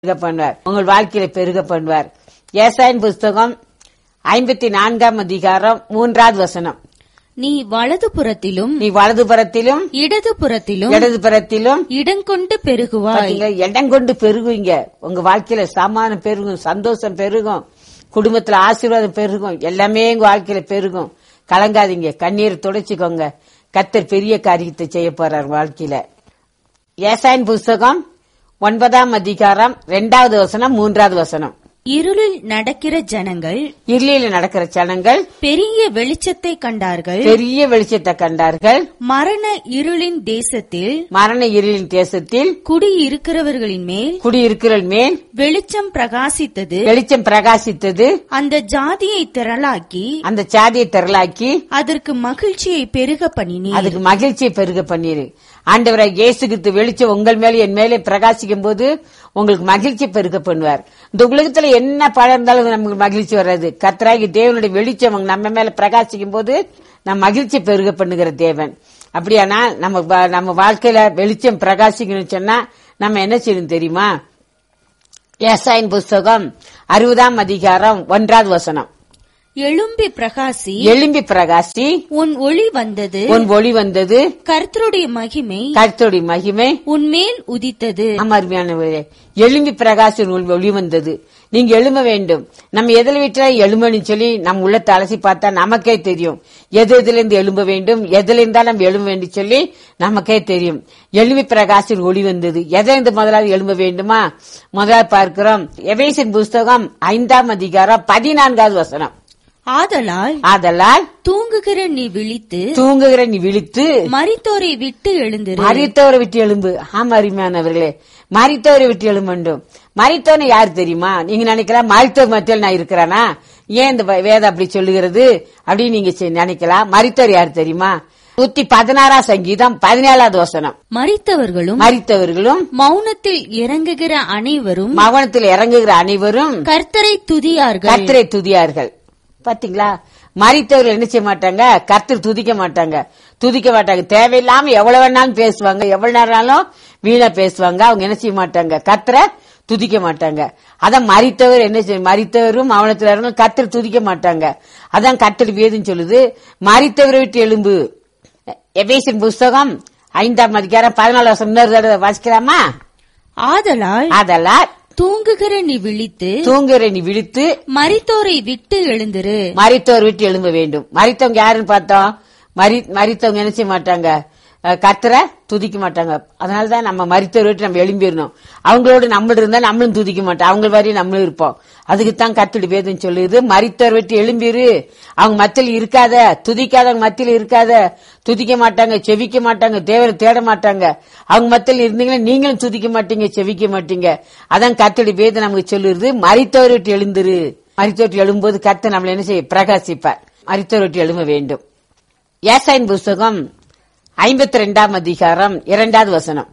பெருக பண்ணுவார் உங்கள் வாழ்க்கையில பெருக பண்ணுவார் ஏசாயின் புஸ்தகம் ஐம்பத்தி நான்காம் அதிகாரம் மூன்றாவது வசனம் நீ வலது புறத்திலும் நீ வலது புறத்திலும் இடது புறத்திலும் இடது புறத்திலும் இடங்கொண்டு பெருகுவாய் பாத்தீங்களா, இடம் கொண்டு பெருகுவீங்க உங்க வாழ்க்கையில சமாதானம் பெருகும் சந்தோஷம் பெருகும் குடும்பத்துல ஆசீர்வாதம் பெருகும் எல்லாமே உங்க வாழ்க்கையில பெருகும் கலங்காதீங்க கண்ணீர் துடைச்சுக்கோங்க கத்தர் பெரிய காரியத்தை செய்ய போறார் வாழ்க்கையில ஏசாயின் புஸ்தகம் ஒன்பதாம் அதிகாரம் ரெண்டாவது வசனம் மூன்றாவது வசனம் இருளில் நடக்கிற ஜனங்கள் இருளில நடக்கிற ஜனங்கள் பெரிய வெளிச்சத்தை கண்டார்கள் பெரிய வெளிச்சத்தை கண்டார்கள் மரண இருளின் தேசத்தில் மரண இருளின் தேசத்தில் குடியிருக்கிறவர்களின் மேல் குடியிருக்கிற மேல் வெளிச்சம் பிரகாசித்தது வெளிச்சம் பிரகாசித்தது அந்த ஜாதியை திரளாக்கி அந்த சாதியை திரளாக்கி அதற்கு மகிழ்ச்சியை பெருக பண்ணினீர் அதுக்கு மகிழ்ச்சியை பெருக பண்ணிரு ஆண்டவரை இயேசு கிறிஸ்து வெளிச்சம் உங்கள் மேல என் மேலே பிரகாசிக்கும் போது உங்களுக்கு மகிழ்ச்சி பெருக பண்ணுவார் இந்த உலகத்துல என்ன பழம் இருந்தாலும் நமக்கு மகிழ்ச்சி வராது கத்தராகி தேவனுடைய வெளிச்சம் அவங்க நம்ம மேல பிரகாசிக்கும் போது நம் மகிழ்ச்சி பெருக பண்ணுகிற தேவன் அப்படியானா நம்ம வா- நம்ம வாழ்க்கையில வெளிச்சம் பிரகாசிக்கணும்னு சொன்னா நம்ம என்ன செய்யணும் தெரியுமா ஏசாயின் புஸ்தகம் அறுபதாம் அதிகாரம் ஒன்றாவது வசனம் எழும்பி பிரகாசி எலும்பி பிரகாசி உன் ஒளி வந்தது உன் ஒளி வந்தது கர்த்தருடைய மகிமை கர்த்தருடைய மகிமை உன் மேல் உதித்தது ஆமா அருமையானவர்களே எலும்பி பிரகாசம் உள் ஒளி வந்தது நீங்க எழும்ப வேண்டும் நம்ம எதில் விட்டா எழும்பணும்னு சொல்லி நம்ம உள்ளத்தை அலசி பார்த்தா நமக்கே தெரியும் எது எதுல இருந்து எழும்ப வேண்டும் எதுல இருந்தா நம்ம எழும்ப வேண்டும் சொல்லி நமக்கே தெரியும் எழும்பி பிரகாசின் ஒளி வந்தது எதை இருந்து முதலாவது எழும்ப வேண்டுமா முதலாவது பார்க்கிறோம் எவேசின் புஸ்தகம் ஐந்தாம் அதிகாரம் பதினான்காவது வசனம் ஆதலால் ஆதலால் தூங்குகிற நீ விழித்து தூங்குகிற நீ விழித்து மரித்தோரை விட்டு எழுந்திரு மறித்தவரை விட்டு எழும்பு ஆமா அருமையானவர்களே மறித்தவரை விட்டு எழும்பண்டும் மறித்தவனை யார் தெரியுமா நீங்க நினைக்கலாம் மறித்தவர் மத்தியில் நான் இருக்கிறானா ஏன் இந்த வே- வேதம் அப்படி சொல்லுகிறது அப்படின்னு நீங்க செ- நினைக்கலாம் மறித்தவர் யார் தெரியுமா நூத்தி பதினாறாம் சங்கீதம் பதினேழாவது வசனம் மரித்தவர்களும் மறித்தவர்களும் மௌனத்தில் இறங்குகிற அனைவரும் மவனத்தில் இறங்குகிற அனைவரும் கர்த்தரை துதியார்கள் கர்த்தரை துதியார்கள் பாத்தீங்களா மறித்தவர்கள் என்ன செய்ய மாட்டாங்க கர்த்தர் துதிக்க மாட்டாங்க துதிக்க மாட்டாங்க தேவையில்லாம எவ்வளவு வேணாலும் பேசுவாங்க எவ்வளவு நேரம்னாலும் வீணா பேசுவாங்க அவங்க என்ன செய்ய மாட்டாங்க கர்த்தரை துதிக்க மாட்டாங்க அதான் மறித்தவர் என்ன செய்ய மறித்தவரும் அவனத்துல இறங்க கர்த்தர் துதிக்க மாட்டாங்க அதான் கர்த்தர் வேதுன்னு சொல்லுது மறித்தவரை விட்டு எலும்பு எபேசின் புஸ்தகம் ஐந்தாம் அதிகாரம் பதினாலு வருஷம் இன்னொரு தடவை வாசிக்கலாமா ஆதலால் அதெல்லாம் தூங்குகிற நீ விழித்து தூங்குற நீ விழித்து மரித்தோரை விட்டு எழுந்திரு மரித்தோர் விட்டு எழும்ப வேண்டும் மரித்தவங்க யாருன்னு பார்த்தோம் மரி மரித்தவங்க என்ன செய்ய மாட்டாங்க அஹ், கர்த்தரை துதிக்க மாட்டாங்க அதனாலதான் நம்ம மரித்தோர் விட்டு நம்ம எழும்பிடணும் அவங்களோட நம்மள இருந்தா நம்மளும் துதிக்க மாட்டோம் அவங்க வரையும் நம்மளும் இருப்போம் அதுக்கு தான் கத்துடு வேதம் சொல்லுது மரித்தோர் விட்டு எழும்பிரு அவங்க மத்தியில் இருக்காத துதிக்காதவங்க மத்தியில் இருக்காத துதிக்க மாட்டாங்க செவிக்க மாட்டாங்க தேவரை தேட மாட்டாங்க அவங்க மத்தியில் இருந்தீங்கன்னா நீங்களும் துதிக்க மாட்டீங்க செவிக்க மாட்டீங்க அதான் கத்தடி வேதம் நமக்கு சொல்லுறது மரித்தோர் விட்டு எழுந்துரு மரித்தோர் விட்டு எழும்போது கர்த்தர் நம்மளை என்ன செய்ய பிரகாசிப்பார் மரித்தோர் விட்டு எழும்ப வேண்டும் ஏசாயின் புஸ்தகம் ஐம்பத்தி ரெண்டாம் அதிகாரம் இரண்டாவது வசனம்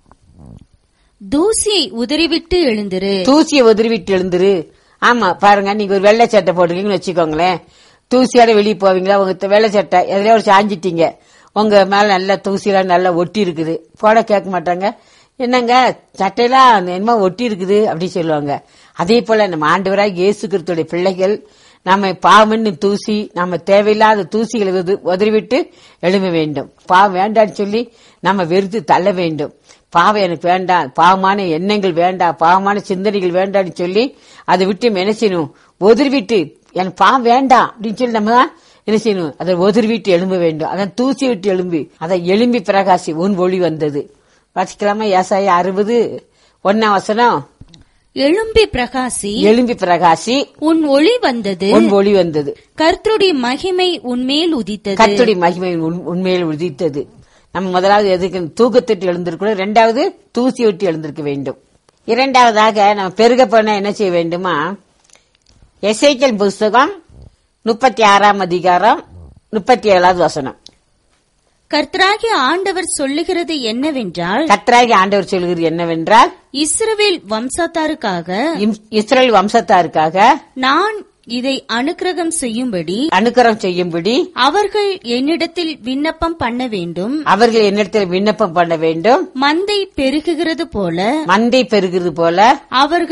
தூசியை உதறிவிட்டு எழுந்திரு தூசியை உதறிவிட்டு எழுந்துரு ஆமா பாருங்க நீங்க ஒரு வெள்ளை சட்டை போட்டுருக்கீங்கன்னு வச்சுக்கோங்களேன் தூசியோட வெளியே போவீங்களா உங்க த- வெள்ளை சட்டை எதுலயோ ஒரு சாஞ்சிட்டீங்க உங்க மேல நல்லா தூசியெல்லாம் நல்லா ஒட்டி இருக்குது போட கேட்க மாட்டாங்க என்னங்க சட்டையெல்லாம் என்னமோ ஒட்டி இருக்குது அப்படி சொல்லுவாங்க அதே போல நம்ம ஆண்டவராக இயேசு கிறிஸ்துடைய பிள்ளைகள் நம்ம பாவம்னு தூசி நம்ம தேவையில்லாத தூசிகளை உது- உதறிவிட்டு எழும்ப வேண்டும் பாவம் வேண்டாம்னு சொல்லி நம்ம வெறுத்து தள்ள வேண்டும் பாவம் எனக்கு வேண்டாம் பாவமான எண்ணங்கள் வேண்டாம் பாவமான சிந்தனைகள் வேண்டாம்னு சொல்லி அதை விட்டு என்ன செய்யணும் ஒதிர்விட்டு எனக்கு பாவம் வேண்டாம் அப்படின்னு சொல்லி நம்ம தான் என்ன செய்யணும் அதை ஒதிர்விட்டு எழும்ப வேண்டும் அதான் தூசி விட்டு எழும்பி அதை எழும்பி பிரகாசி உன் ஒளி வந்தது வாசிக்கலாமா ஏசாய அறுபது ஒன்னாம் வசனம் எழும்பி பிரகாசி எழும்பி பிரகாசி உன் ஒளி வந்தது உன் ஒளி வந்தது கர்த்தருடைய மகிமை உன்மேல் உதித்தது கர்த்தருடைய மகிமை உன்- உண்மையில் உதித்தது நம்ம முதலாவது எதுக்கு தூக்கத்திட்டு எழுந்திருக்கணும் இரண்டாவது தூசி விட்டு எழுந்திருக்க வேண்டும் இரண்டாவதாக நம்ம பெருக போன என்ன செய்ய வேண்டுமா எசைக்கல் புஸ்தகம் முப்பத்தி ஆறாம் அதிகாரம் முப்பத்தி ஏழாவது வசனம் கர்த்தராகிய ஆண்டவர் சொல்லுகிறது என்னவென்றால் கர்த்தராகி ஆண்டவர் சொல்கிறது என்னவென்றால் இஸ்ரவேல் வம்சத்தாருக்காக இம்- இஸ்ரேல் வம்சத்தாருக்காக நான் இதை அனுக்கிரகம் செய்யும்படி அனுக்கிரம் செய்யும்படி அவர்கள் என்னிடத்தில் விண்ணப்பம் பண்ண வேண்டும் அவர்கள் என்னிடத்தில் விண்ணப்பம் பண்ண வேண்டும் மந்தை பெருகுகிறது போல மந்தை பெருகிறது போல அவர்கள்